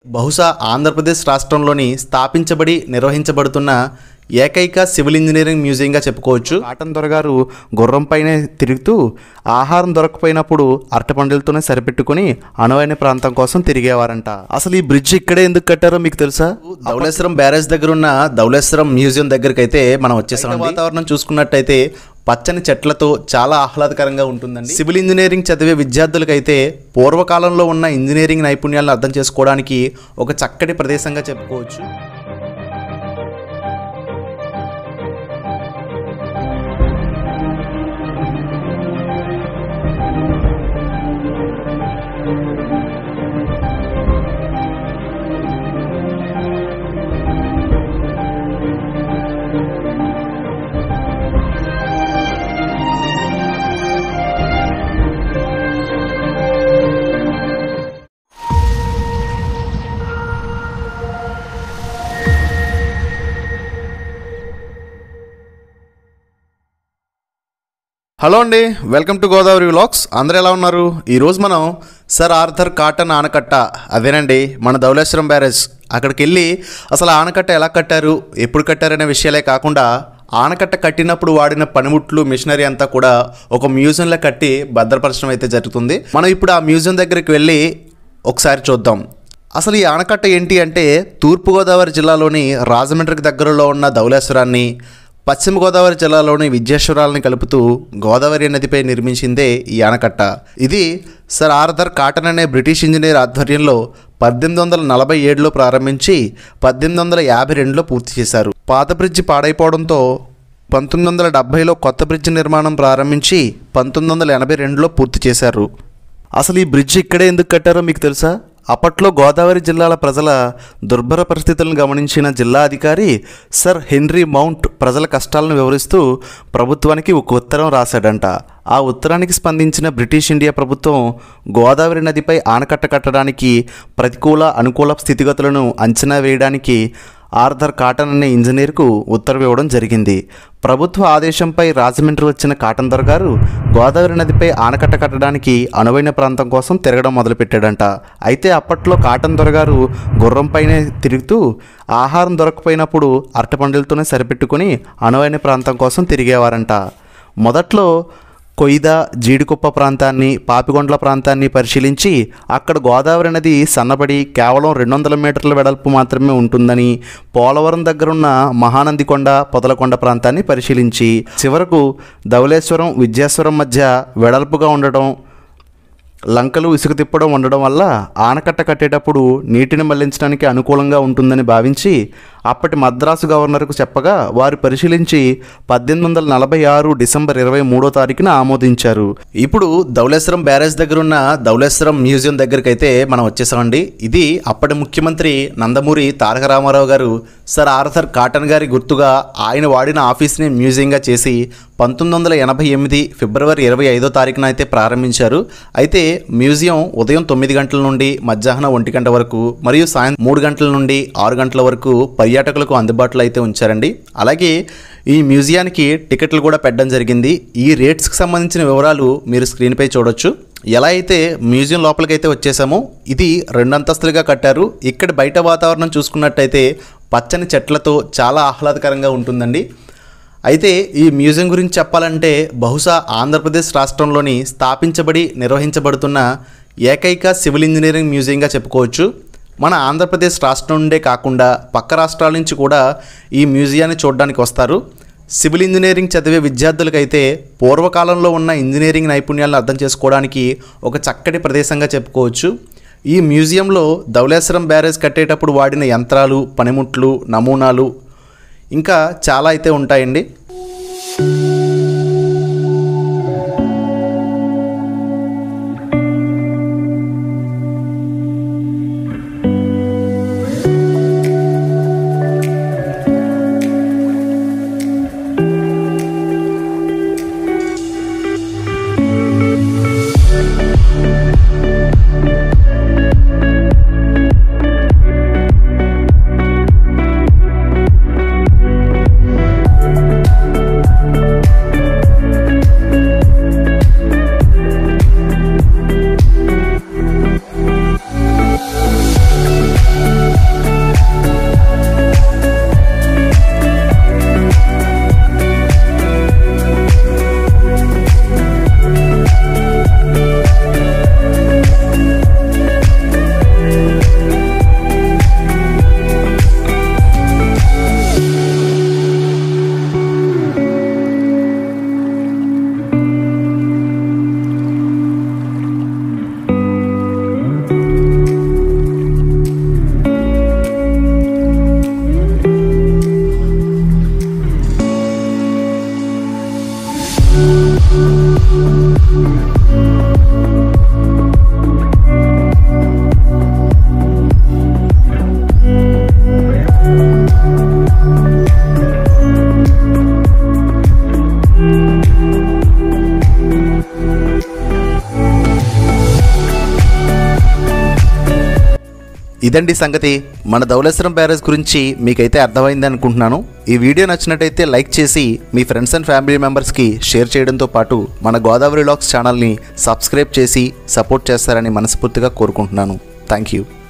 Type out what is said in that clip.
బహుశా ఆంధ్రప్రదేశ్ రాష్ట్రంలోని స్థాపించబడి నిర్వహించబడుతున్న ఏకైక సివిల్ ఇంజనీరింగ్ మ్యూజియంగా చెప్పుకోవచ్చు కాటన్ దొరగారు గుర్రం పైనే తిరుగుతూ ఆహారం దొరకపోయినప్పుడు అరటిపండులతోనే సరిపెట్టుకుని అనువైన ప్రాంతం కోసం తిరిగేవారంట అసలు ఈ బ్రిడ్జ్ ఇక్కడే ఎందుకు కట్టారో మీకు తెలుసా ధవళేశ్వరం బ్యారేజ్ దగ్గర ఉన్న ధవళేశ్వరం మ్యూజియం దగ్గరికి అయితే మనం వచ్చేసాం వాతావరణం చూసుకున్నట్టయితే పచ్చని చెట్లతో చాలా ఆహ్లాదకరంగా ఉంటుందండి సివిల్ ఇంజనీరింగ్ చదివే విద్యార్థులకైతే పూర్వకాలంలో ఉన్న ఇంజనీరింగ్ నైపుణ్యాలను అర్థం చేసుకోవడానికి ఒక చక్కటి ప్రదేశంగా చెప్పుకోవచ్చు హలో అండి వెల్కమ్ టు గోదావరి వ్లాగ్స్ అందరూ ఎలా ఉన్నారు ఈరోజు మనం సర్ ఆర్థర్ కాటన్ ఆనకట్ట అదేనండి మన ధవళేశ్వరం బ్యారేజ్ అక్కడికి వెళ్ళి అసలు ఆనకట్ట ఎలా కట్టారు ఎప్పుడు కట్టారనే విషయాలే కాకుండా ఆనకట్ట కట్టినప్పుడు వాడిన పనిముట్లు మిషనరీ అంతా కూడా ఒక మ్యూజియంలో కట్టి భద్రపరచడం అయితే జరుగుతుంది మనం ఇప్పుడు ఆ మ్యూజియం దగ్గరికి వెళ్ళి ఒకసారి చూద్దాం అసలు ఈ ఆనకట్ట ఏంటి అంటే తూర్పుగోదావరి జిల్లాలోని రాజమండ్రికి దగ్గరలో ఉన్న ధవళేశ్వరాన్ని పశ్చిమ గోదావరి జిల్లాలోని విద్యేశ్వరాలని కలుపుతూ గోదావరి నదిపై నిర్మించిందే ఈ ఆనకట్ట ఇది సర్ ఆర్థర్ కాటన్ అనే బ్రిటిష్ ఇంజనీర్ ఆధ్వర్యంలో పద్దెనిమిది వందల నలభై ఏడులో ప్రారంభించి పద్దెనిమిది వందల యాభై రెండులో పూర్తి చేశారు పాత బ్రిడ్జి పాడైపోవడంతో పంతొమ్మిది వందల డెబ్భైలో కొత్త బ్రిడ్జి నిర్మాణం ప్రారంభించి పంతొమ్మిది వందల ఎనభై రెండులో పూర్తి చేశారు అసలు ఈ బ్రిడ్జ్ ఇక్కడే ఎందుకు కట్టారో మీకు తెలుసా అప్పట్లో గోదావరి జిల్లాల ప్రజల దుర్భర పరిస్థితులను గమనించిన జిల్లా అధికారి సర్ హెన్రీ మౌంట్ ప్రజల కష్టాలను వివరిస్తూ ప్రభుత్వానికి ఒక ఉత్తరం రాశాడంట ఆ ఉత్తరానికి స్పందించిన బ్రిటిష్ ఇండియా ప్రభుత్వం గోదావరి నదిపై ఆనకట్ట కట్టడానికి ప్రతికూల అనుకూల స్థితిగతులను అంచనా వేయడానికి ఆర్థర్ కాటన్ అనే ఇంజనీర్కు ఉత్తర్వు ఇవ్వడం జరిగింది ప్రభుత్వ ఆదేశంపై రాజమండ్రి వచ్చిన కాటన్ దొర గారు గోదావరి నదిపై ఆనకట్ట కట్టడానికి అనువైన ప్రాంతం కోసం తిరగడం మొదలుపెట్టాడంట అయితే అప్పట్లో కాటన్ దొర గారు గుర్రంపైనే తిరుగుతూ ఆహారం దొరకపోయినప్పుడు అరటిపండులతోనే సరిపెట్టుకుని అనువైన ప్రాంతం కోసం తిరిగేవారంట మొదట్లో కొయిద జీడికుప్ప ప్రాంతాన్ని పాపిగొండ్ల ప్రాంతాన్ని పరిశీలించి అక్కడ గోదావరి నది సన్నబడి కేవలం రెండు వందల మీటర్ల వెడల్పు మాత్రమే ఉంటుందని పోలవరం దగ్గరున్న మహానంది కొండ పొదలకొండ ప్రాంతాన్ని పరిశీలించి చివరకు ధవళేశ్వరం విద్యాశ్వరం మధ్య వెడల్పుగా ఉండడం లంకలు ఇసుక తిప్పడం ఉండడం వల్ల ఆనకట్ట కట్టేటప్పుడు నీటిని మళ్లించడానికి అనుకూలంగా ఉంటుందని భావించి అప్పటి మద్రాసు గవర్నర్కు చెప్పగా వారు పరిశీలించి పద్దెనిమిది వందల నలభై ఆరు డిసెంబర్ ఇరవై మూడో తారీఖున ఆమోదించారు ఇప్పుడు ధవళేశ్వరం బ్యారేజ్ దగ్గర ఉన్న ధవళేశ్వరం మ్యూజియం దగ్గరికి అయితే మనం వచ్చేసామండి ఇది అప్పటి ముఖ్యమంత్రి నందమూరి తారక రామారావు గారు సర్ ఆర్థర్ కాటన్ గారి గుర్తుగా ఆయన వాడిన ఆఫీస్ని మ్యూజియంగా చేసి పంతొమ్మిది వందల ఎనభై ఎనిమిది ఫిబ్రవరి ఇరవై ఐదో తారీఖున అయితే ప్రారంభించారు అయితే మ్యూజియం ఉదయం తొమ్మిది గంటల నుండి మధ్యాహ్నం ఒంటి గంట వరకు మరియు సాయంత్రం మూడు గంటల నుండి ఆరు గంటల వరకు పర్యాటకులకు అందుబాటులో అయితే ఉంచారండి అలాగే ఈ మ్యూజియానికి టికెట్లు కూడా పెట్టడం జరిగింది ఈ రేట్స్కి సంబంధించిన వివరాలు మీరు స్క్రీన్పై చూడొచ్చు ఎలా అయితే మ్యూజియం లోపలికైతే వచ్చేసామో ఇది రెండు అంతస్తులుగా కట్టారు ఇక్కడ బయట వాతావరణం చూసుకున్నట్టయితే పచ్చని చెట్లతో చాలా ఆహ్లాదకరంగా ఉంటుందండి అయితే ఈ మ్యూజియం గురించి చెప్పాలంటే బహుశా ఆంధ్రప్రదేశ్ రాష్ట్రంలోని స్థాపించబడి నిర్వహించబడుతున్న ఏకైక సివిల్ ఇంజనీరింగ్ మ్యూజియంగా చెప్పుకోవచ్చు మన ఆంధ్రప్రదేశ్ రాష్ట్రం నుండే కాకుండా పక్క రాష్ట్రాల నుంచి కూడా ఈ మ్యూజియాన్ని చూడడానికి వస్తారు సివిల్ ఇంజనీరింగ్ చదివే విద్యార్థులకైతే పూర్వకాలంలో ఉన్న ఇంజనీరింగ్ నైపుణ్యాలను అర్థం చేసుకోవడానికి ఒక చక్కటి ప్రదేశంగా చెప్పుకోవచ్చు ఈ మ్యూజియంలో ధవళేశ్వరం బ్యారేజ్ కట్టేటప్పుడు వాడిన యంత్రాలు పనిముట్లు నమూనాలు ఇంకా చాలా అయితే ఉంటాయండి ఇదండి సంగతి మన ధవళేశ్వరం బ్యారేజ్ గురించి మీకైతే అర్థమైంది అనుకుంటున్నాను ఈ వీడియో నచ్చినట్టయితే లైక్ చేసి మీ ఫ్రెండ్స్ అండ్ ఫ్యామిలీ మెంబర్స్కి షేర్ చేయడంతో పాటు మన గోదావరి లాక్స్ ఛానల్ని సబ్స్క్రైబ్ చేసి సపోర్ట్ చేస్తారని మనస్ఫూర్తిగా కోరుకుంటున్నాను థ్యాంక్ యూ